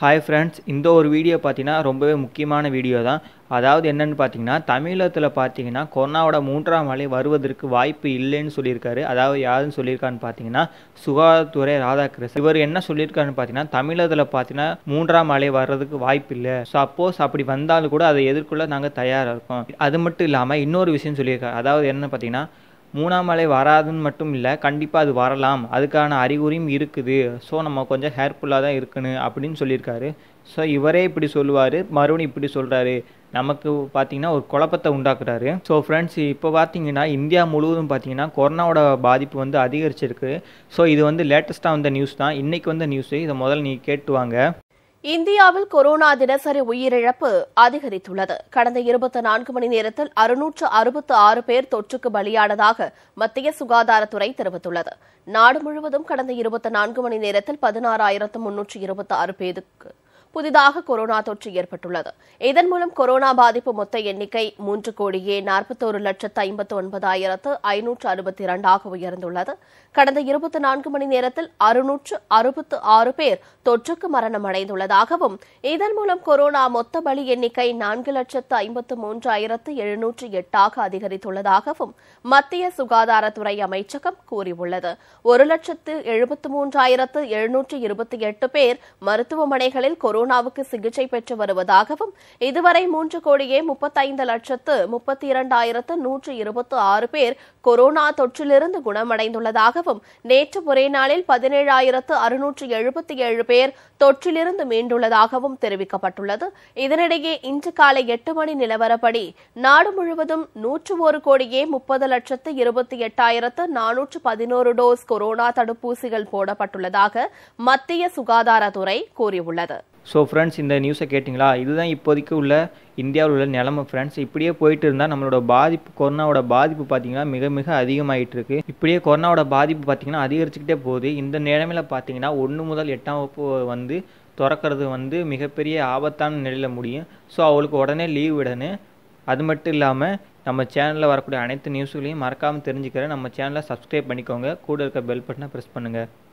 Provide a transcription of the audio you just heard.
hi friends இந்த ஒரு video பார்த்தீங்கன்னா ரொம்பவே முக்கியமான வீடியோ தான் அதாவது என்னன்னு பார்த்தீங்கன்னா தமிழகத்தில் பார்த்தீங்கன்னா கொரோனாவோட மூன்றாம் அலை வருவதற்கு வாய்ப்பு இல்லைன்னு சொல்லியிருக்காரு அதாவது யாருன்னு சொல்லியிருக்காருன்னு பார்த்தீங்கன்னா சுகாதாரத்துறை ராதாகிருஷ்ணன் இவர் என்ன சொல்லியிருக்காருன்னு பார்த்தீங்கன்னா தமிழகத்தில் பார்த்தீங்கன்னா மூன்றாம் அலை வர்றதுக்கு வாய்ப்பு இல்லை சப்போஸ் அப்படி வந்தாலும் கூட அதை எதிர்கொள்ள நாங்கள் தயாராக இருக்கோம் அது மட்டும் இல்லாமல் இன்னொரு விஷயம் சொல்லியிருக்காரு அதாவது என்ன பார்த்தீங்கன்னா மூணாம் அலை வராதுன்னு மட்டும் இல்லை கண்டிப்பாக அது வரலாம் அதுக்கான அறிகுறியும் இருக்குது ஸோ நம்ம கொஞ்சம் ஹேர்ஃபுல்லாக தான் இருக்கணும் அப்படின்னு சொல்லியிருக்காரு ஸோ இவரே இப்படி சொல்லுவார் மறுபடியும் இப்படி சொல்கிறாரு நமக்கு பார்த்தீங்கன்னா ஒரு குழப்பத்தை உண்டாக்குறாரு ஸோ ஃப்ரெண்ட்ஸ் இப்போ பார்த்தீங்கன்னா இந்தியா முழுவதும் பார்த்தீங்கன்னா கொரோனாவோட பாதிப்பு வந்து அதிகரிச்சிருக்கு ஸோ இது வந்து லேட்டஸ்ட்டாக வந்த நியூஸ் தான் இன்றைக்கி வந்த நியூஸு இதை முதல்ல நீ கேட்டு வாங்க இந்தியாவில் கொரோனா தினசரி உயிரிழப்பு அதிகரித்துள்ளது கடந்த இருபத்தி நான்கு மணி நேரத்தில் அறுநூற்று அறுபத்து ஆறு பேர் தொற்றுக்கு பலியானதாக மத்திய சுகாதாரத்துறை தெரிவித்துள்ளது நாடு முழுவதும் கடந்த இருபத்தி நான்கு மணி நேரத்தில் பதினாறாயிரத்து முன்னூற்று இருபத்தி ஆறு பேருக்கு புதிதாக கொரோனா தொற்று ஏற்பட்டுள்ளது இதன் மூலம் கொரோனா பாதிப்பு மொத்த எண்ணிக்கை மூன்று கோடியே நாற்பத்தோரு லட்சத்து ஐம்பத்து ஒன்பதாயிரத்து ஐநூற்று அறுபத்தி இரண்டாக உயர்ந்துள்ளது கடந்த இருபத்தி நான்கு மணி நேரத்தில் அறுநூற்று அறுபத்து ஆறு பேர் தொற்றுக்கு மரணம் அடைந்துள்ளதாகவும் இதன் மூலம் கொரோனா மொத்த பலி எண்ணிக்கை நான்கு லட்சத்து ஐம்பத்து மூன்றாயிரத்து எழுநூற்று எட்டாக அதிகரித்துள்ளதாகவும் மத்திய சுகாதாரத்துறை அமைச்சகம் கூறியுள்ளது ஒரு லட்சத்து எழுபத்து மூன்றாயிரத்து எழுநூற்று இருபத்தி எட்டு பேர் மருத்துவமனைகளில் கொரோனாவுக்கு சிகிச்சை பெற்று வருவதாகவும் இதுவரை மூன்று கோடியே முப்பத்தைந்து லட்சத்து முப்பத்தி இரண்டாயிரத்து நூற்று இருபத்தி ஆறு பேர் கொரோனா தொற்றிலிருந்து குணமடைந்துள்ளதாகவும் நேற்று ஒரே நாளில் பதினேழாயிரத்து அறுநூற்று எழுபத்தி ஏழு பேர் தொற்றிலிருந்து மீண்டுள்ளதாகவும் தெரிவிக்கப்பட்டுள்ளது இதனிடையே இன்று காலை எட்டு மணி நிலவரப்படி நாடு முழுவதும் நூற்று ஒரு கோடியே முப்பது லட்சத்து இருபத்தி எட்டாயிரத்து நானூற்று பதினோரு டோஸ் கொரோனா தடுப்பூசிகள் போடப்பட்டுள்ளதாக மத்திய சுகாதாரத்துறை கூறியுள்ளது ஸோ ஃப்ரெண்ட்ஸ் இந்த நியூஸை கேட்டிங்களா இதுதான் இப்போதைக்கு உள்ள இந்தியாவில் உள்ள நிலமை ஃப்ரெண்ட்ஸ் இப்படியே போயிட்டு இருந்தால் நம்மளோட பாதிப்பு கொரோனாவோட பாதிப்பு பார்த்தீங்கன்னா மிக மிக அதிகமாகிட்டு இருக்கு இப்படியே கொரோனாவோட பாதிப்பு பார்த்தீங்கன்னா அதிகரிச்சுக்கிட்டே போகுது இந்த நிலைமையில் பார்த்தீங்கன்னா ஒன்று முதல் எட்டாம் வகுப்பு வந்து திறக்கிறது வந்து மிகப்பெரிய ஆபத்தான நிலையில் முடியும் ஸோ அவளுக்கு உடனே லீவ் விடணும் அது மட்டும் இல்லாமல் நம்ம சேனலில் வரக்கூடிய அனைத்து நியூஸ்களையும் மறக்காமல் தெரிஞ்சுக்கிறேன் நம்ம சேனலை சப்ஸ்கிரைப் பண்ணிக்கோங்க கூட இருக்க பெல் பட்டனை ப்ரெஸ் பண்ணுங்கள்